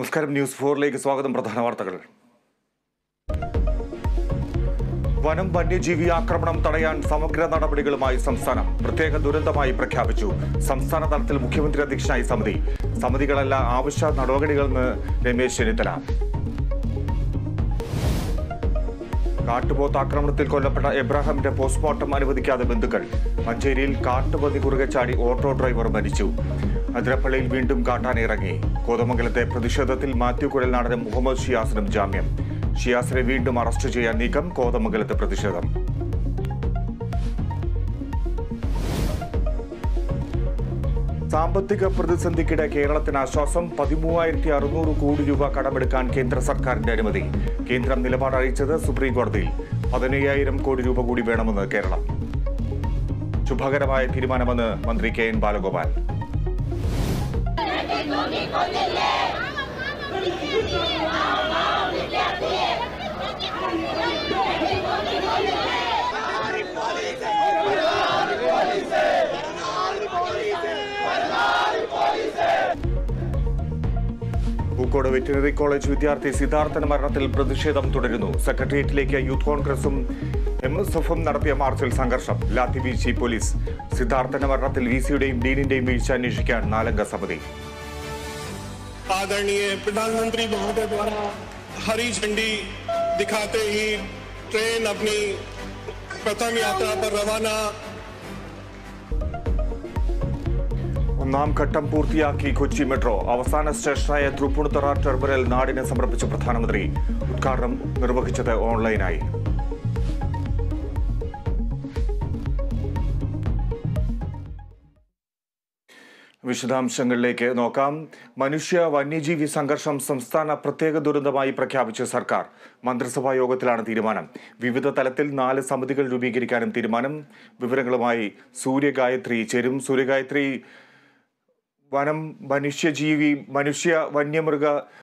നമസ്കാരം ന്യൂസ് ഫോറിലേക്ക് സ്വാഗതം പ്രധാന വാർത്തകൾ വനം വന്യജീവി ആക്രമണം തടയാൻ സമഗ്ര നടപടികളുമായി സംസ്ഥാനം പ്രത്യേക ദുരന്തമായി പ്രഖ്യാപിച്ചു സംസ്ഥാന തലത്തിൽ മുഖ്യമന്ത്രി അധ്യക്ഷനായി സമിതി സമിതികളല്ല ആവശ്യ നടപടികളെന്ന് രമേശ് ചെന്നിത്തല കാട്ടുപോത്ത് ആക്രമണത്തിൽ കൊല്ലപ്പെട്ട എബ്രാഹിമിന്റെ പോസ്റ്റ്മോർട്ടം അനുവദിക്കാതെ ബന്ധുക്കൾ മഞ്ചേരിയിൽ കാട്ടുപന്നി കുറുകെ ചാടി ഓട്ടോ ഡ്രൈവർ മരിച്ചു അതിരപ്പള്ളിയിൽ വീണ്ടും കാട്ടാൻ ഇറങ്ങി കോതമംഗലത്തെ പ്രതിഷേധത്തിൽ മാത്യു കുഴൽനാടനും മുഹമ്മദ് ഷിയാസിനും ജാമ്യം ഷിയാസിനെ വീണ്ടും അറസ്റ്റ് ചെയ്യാൻ നീക്കം കോതമംഗലത്തെ പ്രതിഷേധം സാമ്പത്തിക പ്രതിസന്ധിക്കിടെ കേരളത്തിന് ആശ്വാസം പതിമൂവായിരത്തി അറുന്നൂറ് കോടി രൂപ കടമെടുക്കാൻ കേന്ദ്ര സർക്കാരിന്റെ അനുമതി കേന്ദ്രം നിലപാട് അറിയിച്ചത് സുപ്രീം കോടതിയിൽ പതിനയ്യായിരം കോടി രൂപ കൂടി വേണമെന്ന് കേരളം ശുഭകരമായ തീരുമാനമെന്ന് മന്ത്രി K N Balagopal Pookode veterinary college വിദ്യാർത്ഥി സിദ്ധാർത്ഥന്റെ മരണത്തിൽ പ്രതിഷേധം തുടരുന്നു സെക്രട്ടേറിയറ്റിലേക്ക് യൂത്ത് കോൺഗ്രസും എം എസ് എഫും നടത്തിയ മാർച്ചിൽ സംഘർഷം ലാത്തി വീഴ്ചി പോലീസ് സിദ്ധാർത്ഥന്റെ മരണത്തിൽ വി സിയുടെയും ഡീനിന്റെയും വീഴ്ച അന്വേഷിക്കാൻ നാലംഗ സമിതി आदरणीय प्रधानमंत्री महोदय द्वारा हरी झंडी दिखाते ही ट्रेन अपनी प्रथम यात्रा पर रवाना ഒന്നാം ഘട്ടം പൂർത്തിയാക്കി കൊച്ചി മെട്രോ അവസാന സ്റ്റേഷനായ തൃപ്പൂണിത്തറ ടെർമിനൽ നാടിന് സമർപ്പിച്ച പ്രധാനമന്ത്രി ഉദ്ഘാടനം നിർവഹിച്ചത് ഓൺലൈനായി വിശദാംശങ്ങളിലേക്ക് നോക്കാം മനുഷ്യ വന്യജീവി സംഘർഷം സംസ്ഥാന പ്രത്യേക ദുരന്തമായി പ്രഖ്യാപിച്ച സർക്കാർ മന്ത്രിസഭാ യോഗത്തിലാണ് തീരുമാനം വിവിധ തലത്തിൽ നാല് സമിതികൾ രൂപീകരിക്കാനും തീരുമാനം വിവരങ്ങളുമായി സൂര്യഗായത്രി ചേരും സൂര്യഗായത്രി വനം മനുഷ്യജീവി മനുഷ്യ വന്യമൃഗ